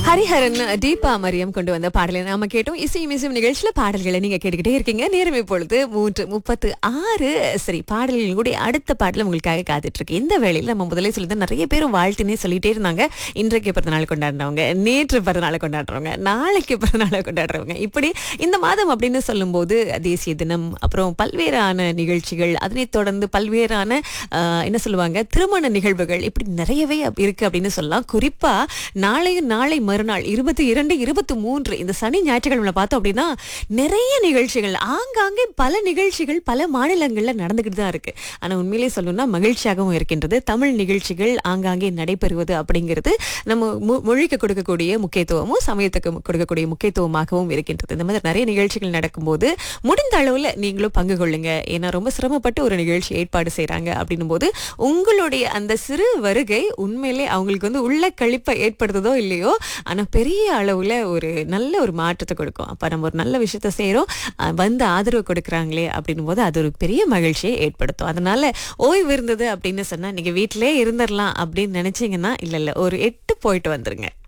ஹரிஹரன் தீபா மரியம் கொண்டு வந்த பாடலை நாம கேட்டோம் இசை மிசையும் நிகழ்ச்சியில பாடல்களை நீங்க கேட்டுக்கிட்டே இருக்கீங்க நேரம் இப்பொழுது மூன்று முப்பத்து ஆறு சரி பாடல்கள் கூட அடுத்த பாடல் உங்களுக்காக காத்துட்டு இருக்கு இந்த வேளையில் நம்ம முதலே சொல்லிட்டு நிறைய பேரும் வாழ்த்துனே சொல்லிட்டே இருந்தாங்க இன்றைக்கு பிறந்தநாள் கொண்டாடுறவங்க நேற்று பிறந்தநாள் கொண்டாடுறவங்க நாளைக்கு பிறந்தநாளை கொண்டாடுறவங்க இப்படி இந்த மாதம் அப்படின்னு சொல்லும்போது தேசிய தினம் அப்புறம் பல்வேறான நிகழ்ச்சிகள் அதனைத் தொடர்ந்து பல்வேறான ஆஹ், என்ன சொல்லுவாங்க திருமண நிகழ்வுகள் இப்படி நிறையவே அப்~ இருக்கு அப்படின்னு சொல்லலாம் குறிப்பா நாளையும் நாளை மறுநாள் இருபத்தி இரண்டு இருபத்தி மூன்று இந்த சனி ஞாயிற்றுக்கிழமை பார்த்தோம் அப்படின்னா நிறைய நிகழ்ச்சிகள் ஆங்காங்கே பல நிகழ்ச்சிகள் பல மாநிலங்கள்ல நடந்துகிட்டு தான் இருக்கு ஆனா உண்மையிலேயே சொல்லணும்னா மகிழ்ச்சியாகவும் இருக்கின்றது தமிழ் நிகழ்ச்சிகள் ஆங்காங்கே நடைபெறுவது அப்படிங்கிறது நம்ம மொ- மொழிக்கு கொடுக்கக்கூடிய முக்கியத்துவமும் சமயத்துக்கு கொடுக்கக்கூடிய முக்கியத்துவமாகவும் இருக்கின்றது இந்த மாதிரி நிறைய நிகழ்ச்சிகள் நடக்கும்போது முடிந்த அளவுல நீங்களும் பங்கு கொள்ளுங்க ஏன்னா ரொம்ப சிரமப்பட்டு ஒரு நிகழ்ச்சி ஏற்பாடு செய்றாங்க அப்படின்னும் போது உங்களுடைய அந்த சிறு வருகை உண்மையிலே அவங்களுக்கு வந்து உள்ள கழிப்பை ஏற்படுத்துதோ இல்லையோ ஆனா பெரிய அளவுல ஒரு நல்ல ஒரு மாற்றத்தை கொடுக்கும் அப்ப நம்ம ஒரு நல்ல விஷயத்த செய்யறோம் அஹ் வந்து ஆதரவு கொடுக்குறாங்களே அப்படின்னும் போது அது ஒரு பெரிய மகிழ்ச்சியை ஏற்படுத்தும் அதனால ஓய்வு இருந்தது அப்படின்னு சொன்னா நீங்க வீட்டிலே இருந்துடலாம் அப்படின்னு நினைச்சீங்கன்னா இல்ல இல்ல ஒரு எட்டு போயிட்டு வந்துருங்க